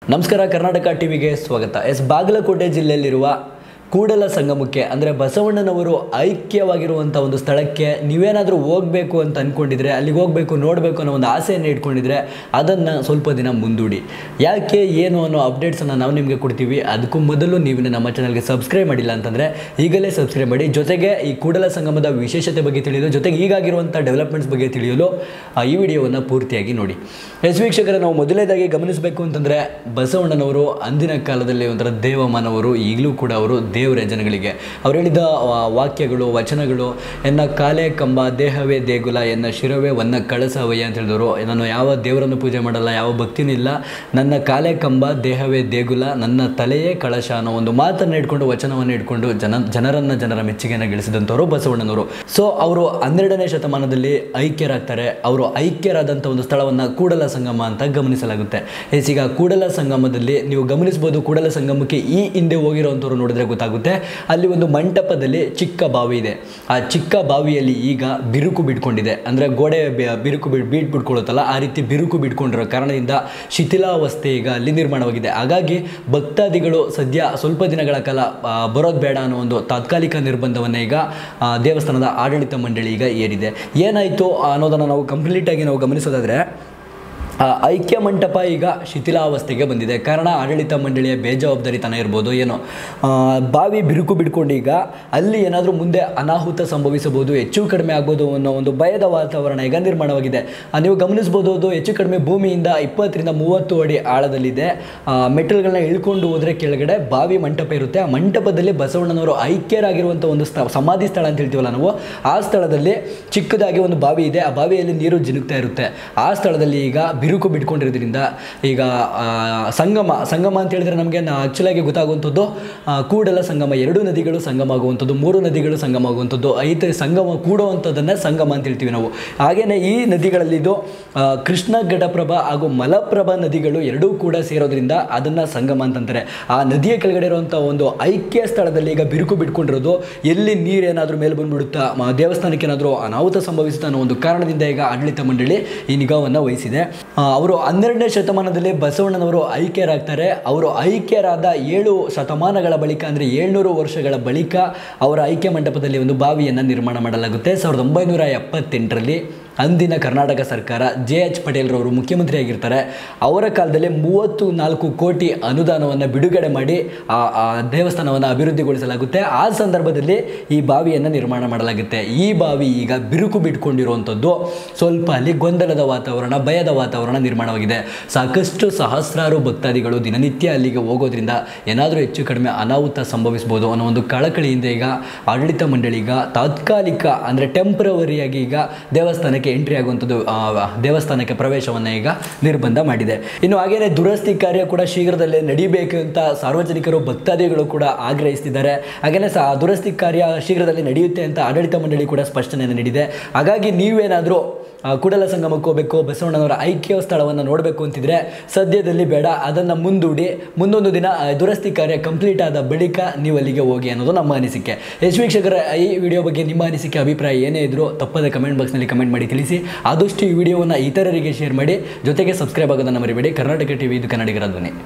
ನಮಸ್ಕಾರ ಕರ್ನಾಟಕ ಟಿವಿಗೆ ಸ್ವಾಗತ ಎಸ್ ಬಾಗಲಕೋಟೆ ಜಿಲ್ಲೆಯಲ್ಲಿರುವ ಕೂಡಲ ಸಂಗಮಕ್ಕೆ ಅಂದರೆ ಬಸವಣ್ಣನವರು ಐಕ್ಯವಾಗಿರುವಂಥ ಒಂದು ಸ್ಥಳಕ್ಕೆ ನೀವೇನಾದರೂ ಹೋಗಬೇಕು ಅಂತ ಅಂದ್ಕೊಂಡಿದ್ರೆ ಅಲ್ಲಿಗೆ ಹೋಗಬೇಕು ನೋಡಬೇಕು ಅನ್ನೋ ಒಂದು ಆಸೆಯನ್ನು ಇಟ್ಕೊಂಡಿದ್ರೆ ಅದನ್ನು ಸ್ವಲ್ಪ ದಿನ ಮುಂದೂಡಿ ಯಾಕೆ ಏನು ಅನ್ನೋ ಅಪ್ಡೇಟ್ಸನ್ನು ನಾವು ನಿಮಗೆ ಕೊಡ್ತೀವಿ ಅದಕ್ಕೂ ಮೊದಲು ನೀವು ನಮ್ಮ ಚಾನಲ್ಗೆ ಸಬ್ಸ್ಕ್ರೈಬ್ ಮಾಡಿಲ್ಲ ಅಂತಂದರೆ ಈಗಲೇ ಸಬ್ಸ್ಕ್ರೈಬ್ ಮಾಡಿ ಜೊತೆಗೆ ಈ ಕೂಡಲ ಸಂಗಮದ ವಿಶೇಷತೆ ಬಗ್ಗೆ ತಿಳಿಯಲು ಜೊತೆಗೆ ಈಗಾಗಿರುವಂಥ ಡೆವಲಪ್ಮೆಂಟ್ಸ್ ಬಗ್ಗೆ ತಿಳಿಯಲು ಆ, ಈ ವಿಡಿಯೋವನ್ನು ಪೂರ್ತಿಯಾಗಿ ನೋಡಿ ಎಸ್ ವೀಕ್ಷಕರೇ ನಾವು ಮೊದಲನೇದಾಗಿ ಗಮನಿಸಬೇಕು ಅಂತಂದರೆ ಬಸವಣ್ಣನವರು ಅಂದಿನ ಕಾಲದಲ್ಲಿ ಒಂಥರ ದೇವಮಾನವರು ಈಗಲೂ ಕೂಡ ಅವರು ದೇವರೇ ಜನಗಳಿಗೆ ಅವ್ರು ಹೇಳಿದ ಆ, ವಾಕ್ಯಗಳು ವಚನಗಳು ಎನ್ನ ಕಾಲೇ ಕಂಬ ದೇಹವೇ ದೇಗುಲ ಎನ್ನ ಶಿರವೇ ವನ್ನ ಕಳಸವಯ್ಯ ಅಂತ ಹೇಳಿದವರು ನಾನು ಯಾವ ದೇವರನ್ನು ಪೂಜೆ ಮಾಡಲ್ಲ ಯಾವ ಭಕ್ತಿನೂ ಇಲ್ಲ ನನ್ನ ಕಾಲೇ ಕಂಬ ದೇಹವೇ ದೇಗುಲ ನನ್ನ ತಲೆಯೇ ಕಳಶ ಅನ್ನೋ ಒಂದು ಮಾತನ್ನು ಇಟ್ಕೊಂಡು ವಚನವನ್ನು ಇಟ್ಕೊಂಡು ಜನ ಜನರನ್ನ ಜನರ ಮೆಚ್ಚುಗೆಯನ್ನು ಗಳಿಸಿದಂಥವರು ಬಸವಣ್ಣನವರು ಸೊ ಅವರು ಹನ್ನೆರಡನೇ ಶತಮಾನದಲ್ಲಿ ಐಕ್ಯರಾಗ್ತಾರೆ ಅವರು ಐಕ್ಯರಾದಂಥ ಒಂದು ಸ್ಥಳವನ್ನು ಕೂಡಲ ಸಂಗಮ ಅಂತ ಗಮನಿಸಲಾಗುತ್ತೆ ಎಸ್ ಈಗ ಕೂಡಲ ಸಂಗಮದಲ್ಲಿ ನೀವು ಗಮನಿಸ್ಬೋದು ಕೂಡಲ ಸಂಗಮಕ್ಕೆ ಈ ಹಿಂದೆ ಹೋಗಿರೋವಂಥವ್ರು ನೋಡಿದ್ರೆ ಗೊತ್ತಾಗುತ್ತೆ ಅಲ್ಲಿ ಒಂದು ಮಂಟಪದಲ್ಲಿ ಚಿಕ್ಕ ಬಾವಿ ಇದೆ ಆ ಚಿಕ್ಕ ಬಾವಿಯಲ್ಲಿ ಈಗ ಬಿರುಕು ಬಿಟ್ಕೊಂಡಿದೆ ಅಂದರೆ ಗೋಡೆ ಬೆ- ಬಿರುಕು ಬಿಡ್ ಬೀಟ್ ಬಿಟ್ಕೊಳ್ಳುತ್ತಲ್ಲ ಆ ರೀತಿ ಬಿರುಕು ಬಿಟ್ಕೊಂಡಿರೋ ಕಾರಣದಿಂದ ಶಿಥಿಲಾವಸ್ಥೆ ಈಗ ಅಲ್ಲಿ ನಿರ್ಮಾಣವಾಗಿದೆ ಹಾಗಾಗಿ ಭಕ್ತಾದಿಗಳು ಸದ್ಯ ಸ್ವಲ್ಪ ದಿನಗಳ ಕಾಲ ಆ, ಬರೋದು ಬೇಡ ಅನ್ನೋ ಒಂದು ತಾತ್ಕಾಲಿಕ ನಿರ್ಬಂಧವನ್ನು ಈಗ ಆ, ದೇವಸ್ಥಾನದ ಆಡಳಿತ ಮಂಡಳಿ ಈಗ ಏರಿದೆ ಏನಾಯಿತು ಅನ್ನೋದನ್ನು ನಾವು ಕಂಪ್ಲೀಟಾಗಿ ನಾವು ಗಮನಿಸೋದಾದರೆ ಆ ಐಕ್ಯ ಮಂಟಪ ಈಗ ಶಿಥಿಲಾವಸ್ಥೆಗೆ ಬಂದಿದೆ ಕಾರಣ ಆಡಳಿತ ಮಂಡಳಿಯ ಬೇಜವಾಬ್ದಾರಿತನ ಇರ್ಬೋದು ಏನೋ ಆ, ಬಾವಿ ಬಿರುಕು ಬಿಡ್ಕೊಂಡು ಈಗ ಅಲ್ಲಿ ಏನಾದರೂ ಮುಂದೆ ಅನಾಹುತ ಸಂಭವಿಸಬಹುದು ಹೆಚ್ಚು ಕಡಿಮೆ ಆಗ್ಬೋದು ಅನ್ನೋ ಒಂದು ಭಯದ ವಾತಾವರಣ ಈಗ ನಿರ್ಮಾಣವಾಗಿದೆ ಆ, ನೀವು ಗಮನಿಸ್ಬೋದು ಅದು ಹೆಚ್ಚು ಕಡಿಮೆ ಭೂಮಿಯಿಂದ ಇಪ್ಪತ್ತರಿಂದ ಮೂವತ್ತು ಅಡಿ ಆಳದಲ್ಲಿದೆ ಆ, ಮೆಟ್ಟಲ್ಗಳನ್ನ ಇಳ್ಕೊಂಡು ಹೋದರೆ ಕೆಳಗಡೆ ಬಾವಿ ಮಂಟಪ ಇರುತ್ತೆ ಆ ಮಂಟಪದಲ್ಲಿ ಬಸವಣ್ಣನವರು ಐಕ್ಯರಾಗಿರುವಂಥ ಒಂದು ಸ್ಥ ಸಮಾಧಿ ಸ್ಥಳ ಅಂತ ಹೇಳ್ತೀವಲ್ಲ ನಾವು ಆ ಸ್ಥಳದಲ್ಲಿ ಚಿಕ್ಕದಾಗಿ ಒಂದು ಬಾವಿ ಇದೆ ಆ ಬಾವಿಯಲ್ಲಿ ನೀರು ಜಿನುಗ್ತಾ ಇರುತ್ತೆ ಆ ಸ್ಥಳದಲ್ಲಿ ಈಗ ಬಿರುಕು ಬಿಟ್ಕೊಂಡಿರೋದ್ರಿಂದ ಈಗ ಆ, ಸಂಗಮ ಸಂಗಮ ಅಂತ ಹೇಳಿದ್ರೆ ನಮಗೆ ಆ್ಯಕ್ಚುಲಾಗಿ ಗೊತ್ತಾಗುವಂಥದ್ದು ಆ, ಕೂಡಲ ಸಂಗಮ ಎರಡು ನದಿಗಳು ಸಂಗಮ ಆಗುವಂಥದ್ದು ಮೂರು ನದಿಗಳು ಸಂಗಮ ಆಗುವಂಥದ್ದು ಐದು ಸಂಗಮ ಕೂಡುವಂಥದ್ದನ್ನೇ ಸಂಗಮ ಅಂತ ಹೇಳ್ತೀವಿ ನಾವು ಹಾಗೆಯೇ ಈ ನದಿಗಳಲ್ಲಿ ಇದು ಆ, ಕೃಷ್ಣ ಘಟಪ್ರಭಾ ಹಾಗೂ ಮಲಪ್ರಭಾ ನದಿಗಳು ಎರಡೂ ಕೂಡ ಸೇರೋದ್ರಿಂದ ಅದನ್ನು ಸಂಗಮ ಅಂತಂತಾರೆ ಆ ನದಿಯ ಕೆಳಗಡೆ ಇರುವಂಥ ಒಂದು ಐಕ್ಯ ಸ್ಥಳದಲ್ಲಿ ಈಗ ಬಿರುಕು ಬಿಟ್ಕೊಂಡಿರೋದು ಎಲ್ಲಿ ನೀರೇನಾದರೂ ಮೇಲೆ ಬಂದ್ಬಿಡುತ್ತಾ ಮ- ದೇವಸ್ಥಾನಕ್ಕೆ ಏನಾದರೂ ಅನಾಹುತ ಸಂಭವಿಸುತ್ತಾ ಅನ್ನೋ ಒಂದು ಕಾರಣದಿಂದ ಈಗ ಆಡಳಿತ ಮಂಡಳಿ ಈ ನಿಗಾವನ್ನು ವಹಿಸಿದೆ ಆ, ಅವರು ಹನ್ನೆರಡನೇ ಶತಮಾನದಲ್ಲಿ ಬಸವಣ್ಣನವರು ಐಕ್ಯರಾಗ್ತಾರೆ ಅವರು ಐಕ್ಯರಾದ ಏಳು ಶತಮಾನಗಳ ಬಳಿಕ ಅಂದರೆ ಏಳ್ನೂರು ವರ್ಷಗಳ ಬಳಿಕ ಅವರ ಐಕ್ಯ ಮಂಟಪದಲ್ಲಿ ಒಂದು ಬಾವಿಯನ್ನು ನಿರ್ಮಾಣ ಮಾಡಲಾಗುತ್ತೆ ಸಾವಿರದ ಒಂಬೈನೂರ ಎಪ್ಪತ್ತೆಂಟರಲ್ಲಿ ಅಂದಿನ ಕರ್ನಾಟಕ ಸರ್ಕಾರ ಜೆ ಎಚ್ ಪಟೇಲ್ರವರು ಮುಖ್ಯಮಂತ್ರಿಯಾಗಿರ್ತಾರೆ ಅವರ ಕಾಲದಲ್ಲಿ ಮೂವತ್ತು ನಾಲ್ಕು ಕೋಟಿ ಅನುದಾನವನ್ನು ಬಿಡುಗಡೆ ಮಾಡಿ ಆ ಆ ದೇವಸ್ಥಾನವನ್ನು ಅಭಿವೃದ್ಧಿಗೊಳಿಸಲಾಗುತ್ತೆ ಆ ಸಂದರ್ಭದಲ್ಲಿ ಈ ಬಾವಿಯನ್ನು ನಿರ್ಮಾಣ ಮಾಡಲಾಗುತ್ತೆ ಈ ಬಾವಿ ಈಗ ಬಿರುಕು ಬಿಟ್ಕೊಂಡಿರುವಂಥದ್ದು ಸ್ವಲ್ಪ ಅಲ್ಲಿ ಗೊಂದಲದ ವಾತಾವರಣ ಭಯದ ವಾತಾವರಣ ನಿರ್ಮಾಣವಾಗಿದೆ ಸಾಕಷ್ಟು ಸಹಸ್ರಾರು ಭಕ್ತಾದಿಗಳು ದಿನನಿತ್ಯ ಅಲ್ಲಿಗೆ ಹೋಗೋದ್ರಿಂದ ಏನಾದರೂ ಹೆಚ್ಚು ಕಡಿಮೆ ಅನಾಹುತ ಸಂಭವಿಸ್ಬೋದು ಅನ್ನೋ ಒಂದು ಕಳಕಳಿಯಿಂದ ಈಗ ಆಡಳಿತ ಮಂಡಳಿ ಈಗ ತಾತ್ಕಾಲಿಕ ಅಂದರೆ ಟೆಂಪ್ರವರಿಯಾಗಿ ಈಗ ದೇವಸ್ಥಾನಕ್ಕೆ ಎಂಟ್ರಿ ಆಗುವಂಥದ್ದು ಆ, ದೇವಸ್ಥಾನಕ್ಕೆ ಪ್ರವೇಶವನ್ನು ಈಗ ನಿರ್ಬಂಧ ಮಾಡಿದೆ ಇನ್ನು ಹಾಗೇನೆ ದುರಸ್ತಿ ಕಾರ್ಯ ಕೂಡ ಶೀಘ್ರದಲ್ಲೇ ನಡೀಬೇಕು ಅಂತ ಸಾರ್ವಜನಿಕರು ಭಕ್ತಾದಿಗಳು ಕೂಡ ಆಗ್ರಹಿಸ್ತಿದ್ದಾರೆ ಹಾಗೇನೆ ಸಹ ದುರಸ್ತಿ ಕಾರ್ಯ ಶೀಘ್ರದಲ್ಲಿ ನಡೆಯುತ್ತೆ ಅಂತ ಆಡಳಿತ ಮಂಡಳಿ ಕೂಡ ಸ್ಪಷ್ಟನೆಯನ್ನು ನೀಡಿದೆ ಹಾಗಾಗಿ ನೀವೇನಾದರೂ ಆ, ಕೂಡಲ ಸಂಗಮಕ್ಕೆ ಹೋಗಬೇಕು ಬಸವಣ್ಣನವರ ಐಕ್ಯ ಸ್ಥಳವನ್ನು ನೋಡಬೇಕು ಅಂತಿದ್ರೆ ಸದ್ಯದಲ್ಲಿ ಬೇಡ ಅದನ್ನು ಮುಂದೂಡಿ ಮುಂದೊಂದು ದಿನ ಆ, ದುರಸ್ತಿ ಕಾರ್ಯ ಕಂಪ್ಲೀಟ್ ಆದ ಬಳಿಕ ನೀವು ಅಲ್ಲಿಗೆ ಹೋಗಿ ಅನ್ನೋದು ನಮ್ಮ ಅನಿಸಿಕೆ ಎಸ್ ವೀಕ್ಷಕರ ಈ ವಿಡಿಯೋ ಬಗ್ಗೆ ನಿಮ್ಮ ಅನಿಸಿಕೆ ಅಭಿಪ್ರಾಯ ಏನೇ ಇದ್ರೂ ತಪ್ಪದೆ ಕಮೆಂಟ್ ಬಾಕ್ಸ್ನಲ್ಲಿ ಕಮೆಂಟ್ ಮಾಡಿ ತಿಳಿಸಿ ಆದಷ್ಟು ಈ ವಿಡಿಯೋವನ್ನು ಇತರರಿಗೆ ಶೇರ್ ಮಾಡಿ ಜೊತೆಗೆ ಸಬ್ಸ್ಕ್ರೈಬ್ ಆಗೋದನ್ನು ಮರಿಬೇಡಿ ಕರ್ನಾಟಕ ಟಿವಿ ಇದು ಕನ್ನಡಿಗರ ಧ್ವನಿ